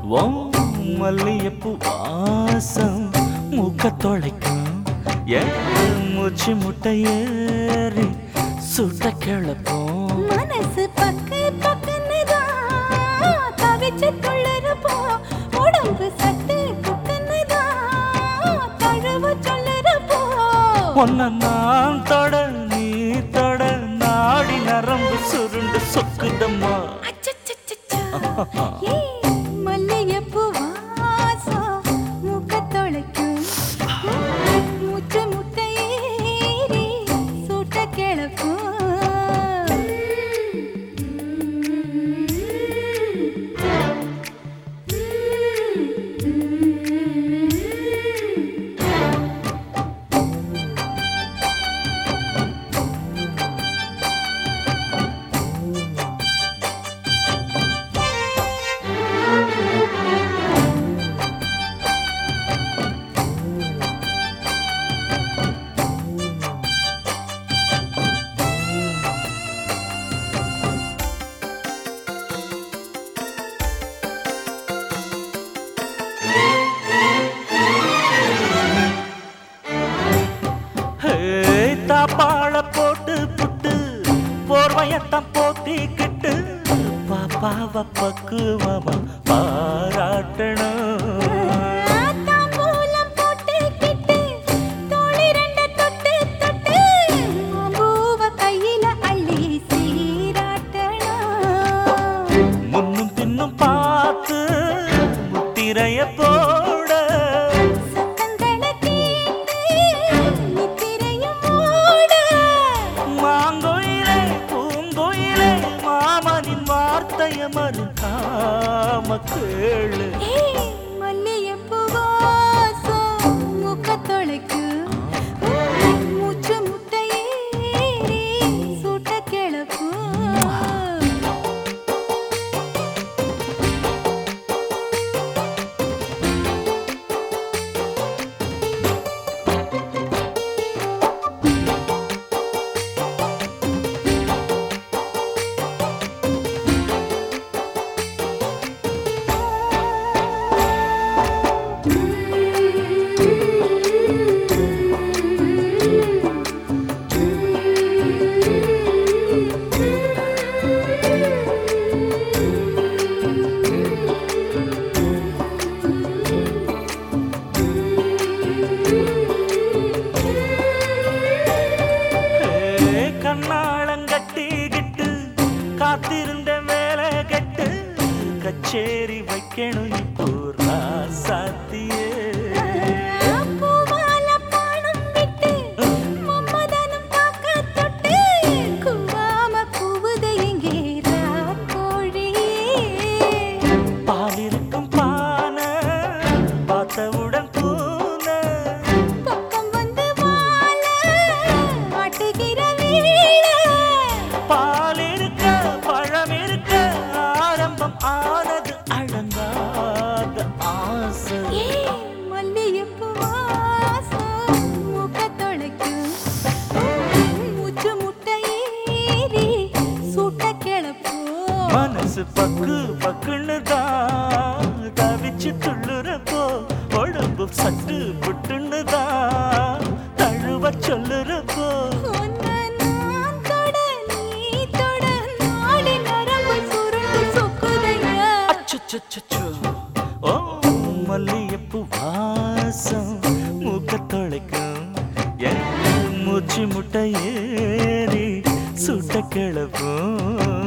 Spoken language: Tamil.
ஓ மல்லியப்பூ வாசம் மூக்க தொலைக்கும் என் மூச்சு முட்டை ஏறி சுட்ட கிளப்போம் மனசு பக்கு பக்குன்னுதான் தவிச்சு துள்ளறப்போ உடம்பு சட்டு குக்குன்னுதான் தழுவு சொல்லுறப்போ ஒன்ன நான் தொட நீ தொட நாடி நரம்பு சுருண்டு சொக்குதம்மா அச்சச்சச்சச்சா. ஏய், மல்லிகைப்பூ வாசம் மூக்கத் தொலைக்கும். மூச்சு முட்டை ஏறி சூட்ட கிளப்பும். ஹே, தாப்பாள போட்டு புட்டு போர்வையத்தான் போத்திக்கிட்டு பாப்பாவ பக்குவமா பாராட்டணும் தாம்பூலம் போட்டுக்கிட்டு, தோழி ரெண்ட தொட்டு தொட்டு, பூவ கையில அள்ளி சீராட்டணும். முன்னும் பின்னும் பார்த்து முத்திரைய போட சத்தங்களை கேட்டு நித்திரையும் மூட. மாங்கோயிலே பூங்கோயிலே மாமனின் வார்த்தைய மறுக்காம கேளு ஏய், மல்லிகைப்பூ வாசம் மூக்கத் தொலைக்கும். மூச்சு முட்டை ஏறி சூட்ட கிளப்பும். ஏ, கண்ணாளங்கட்டிக்கிட்டு காத்திருந்த வேலை கட்டு கச்சேரி வைக்கணும் இப்போ ராசாத்தியே பூவால பானம் விட்டு மம்மதனம் தாக்க தொட்டு கூவாம கூவுது எங்கே ராக்கோழியே பாலிருக்கும் பானை பார்த்தவுடன் பூன பக்கம் வந்து வாழ ஆட்டுகிற வீழ பால் இருக்க பழம் இருக்க ஆரம்பம் ஆனது அடங்காத ஆசை ஏய், மல்லிகைப்பூ வாசம் மூக்கத் தொலைக்கும். மூச்சு முட்டை ஏறி சூட்ட கிளப்பும். மனசு பக்கு பக்குன்னு தான் தவிச்சு துள்ளுறப்போ உடம்பு சட்டு புட்டுன்னு தான் தழுவ சொல்லுறப்போ உன்னை நான் தொட, நீ தொட, நாடி நரம்பு சுருண்டு சொக்குதையா. அச்சச்சச்சோ ஓ மல்லியப்பூ வாசம் மூக்க தொலைக்கும் என் மூச்சு முட்டை ஏறி சுட்ட கிளப்பும்